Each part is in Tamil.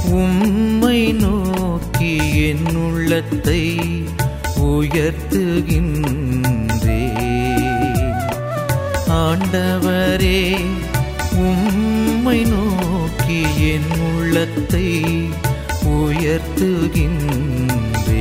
உம்மை நோக்கி என் உள்ளத்தை உயர்த்துகின்றே ஆண்டவரே உம்மை நோக்கி என் உள்ளத்தை உயர்த்துகின்றே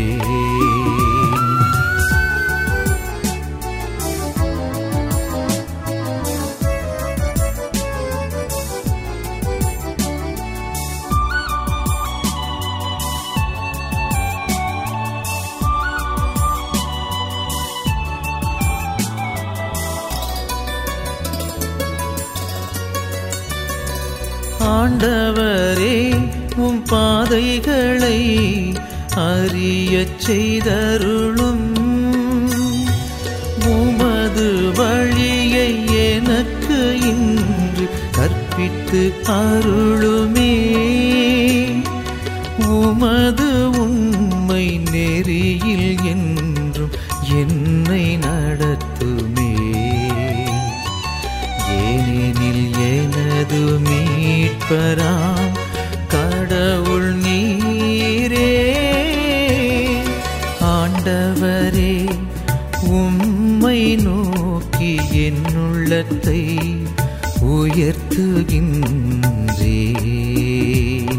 ஆண்டவரே உம் பாதைகளை அறியச் செய்தருளும் உமது வழியை எனக்கு இன்று கற்பித்து அருளுமே உமது உண்மை நெறியில் என்றும் என்னை நடத்துமே ஏனெனில் எனது மீட்பராம் கடவுள் நீரே ஆண்டவரே உம்மை நோக்கி என் உள்ளத்தை உயர்த்துகின்றேன்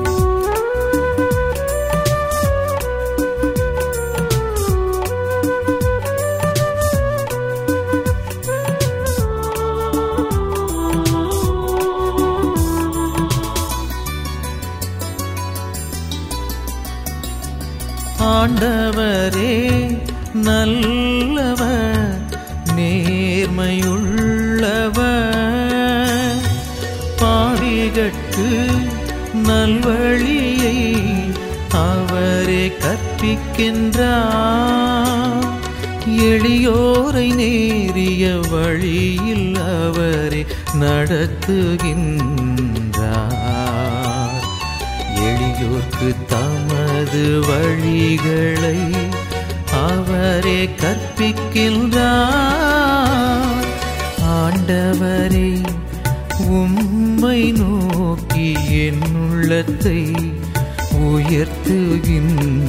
ஆண்டவரே நல்லவர் நேர்மையுள்ளவர் பாவிகட்கு நல்வழியை அவரே கற்பிக்கின்றார் எளியோரை நேரிய வழியில் அவரே நடத்துகின்றார் எளியோர்க்கு தமது வழிகளை அவரே கற்பிக்கின்றார் ஆண்டவரே உம்மை நோக்கி என் உள்ளத்தை உயர்த்துகின்ற